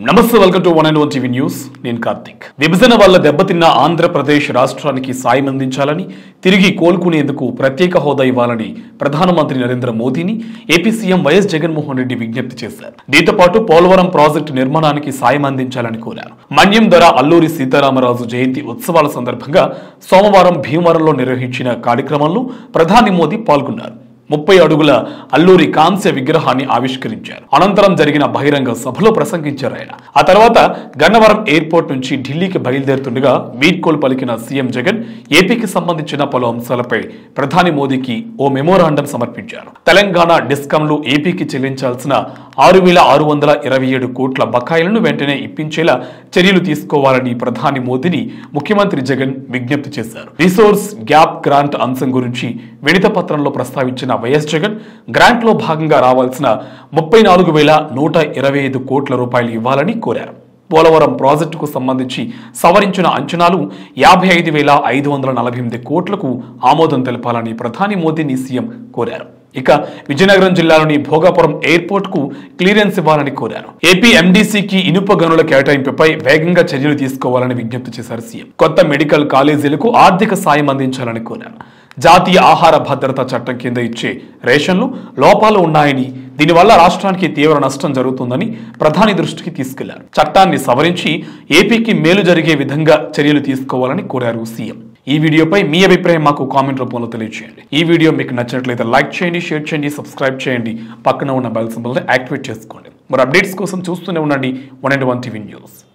నమస్తే welcome to one and one TV news నేను కార్తిక్ విభజన వల్ల దెబ్బతిన్న ఆంధ్రప్రదేశ్ రాష్ట్రానికి సాయం అందించాలని తిరిగి కోలుకునేందుకు ప్రత్యేక హోదా ఇవ్వాలని ప్రధానమంత్రి నరేంద్ర మోదీని AP CM YS Jaganmohan Reddy విజ్ఞప్తి చేశారు దీంతో పాటు పోలవరం ప్రాజెక్టు నిర్మాణానికి సాయం అందించాలని కోరారు మన్యం ధర అల్లూరి సీతారామరాజు జయంతి ఉత్సవాల సందర్భంగా సోమవారం భీమవరంలో నిర్వహించిన కార్యక్రమంలో ప్రధాని మోదీ పాల్గొన్నారు ముప్పై అడుగుల అల్లూరి కాంస్య విగ్రహాన్ని ఆవిష్కరించారు అనంతరం జరిగిన బహిరంగ సభలో ప్రసంగించారు ఆయన ఆ తర్వాత గన్నవరం ఎయిర్పోర్ట్ నుంచి ఢిల్లీకి బయలుదేరుతుండగా వీడ్కోలు పలికిన సీఎం జగన్ ఏపీకి సంబంధించిన పలు అంశాలపై ప్రధాని మోదీకి ఓ మెమోరాండం సమర్పించారు తెలంగాణ డిస్కంలు ఏపీకి చెల్లించాల్సిన ఆరు వేల ఆరు వందల ఇరవై ఏడు కోట్ల బకాయిలను వెంటనే ఇప్పించేలా చర్యలు తీసుకోవాలని ప్రధాని మోదీని ముఖ్యమంత్రి జగన్ విజ్ఞప్తి చేశారు రిసోర్స్ గ్యాప్ గ్రాంట్ అంశం గురించి విడత పత్రంలో ప్రస్తావించిన వైఎస్ జగన్ గ్రాంట్ లో భాగంగా రావాల్సిన ముప్పై నాలుగు వేల నూట ఇరవై ఐదు కోట్ల రూపాయలు ఇవ్వాలని కోరారు పోలవరం ప్రాజెక్టుకు సంబంధించి సవరించిన అంచనాలు యాభై ఐదు వేల ఐదు వందల నలభై ఎనిమిది కోట్లకు ఆమోదం తెలపాలని ప్రధాని మోదీని సీఎం కోరారు ఇక విజయనగరం జిల్లాలోని భోగాపురం ఎయిర్పోర్ట్ కు క్లియరెన్స్ ఇవ్వాలని కోరారు ఏపీ ఎండీసీకి ఇనుప గనుల కేటాయింపుపై వేగంగా చర్యలు తీసుకోవాలని విజ్ఞప్తి చేశారు సీఎం కొత్త మెడికల్ కాలేజీలకు ఆర్థిక సాయం అందించాలని కోరారు జాతీయ ఆహార భద్రత చట్టం కింద ఇచ్చే రేషన్లు లోపాలు ఉన్నాయని దీనివల్ల రాష్ట్రానికి తీవ్ర నష్టం జరుగుతుందని ప్రధాని దృష్టికి తీసుకెళ్లారు చట్టాన్ని సవరించి ఏపీకి మేలు జరిగే విధంగా చర్యలు తీసుకోవాలని కోరారు సీఎం ఈ వీడియోపై మీ అభిప్రాయం మాకు కామెంట్ రూపంలో తెలియజేయండి ఈ వీడియో మీకు నచ్చినట్లయితే లైక్ చేయండి షేర్ చేయండి సబ్స్క్రైబ్ చేయండి పక్కన ఉన్న బెల్ సింబల్ని యాక్టివేట్ చేసుకోండి మరి అప్డేట్స్ కోసం చూస్తూనే ఉండండి one and one TV news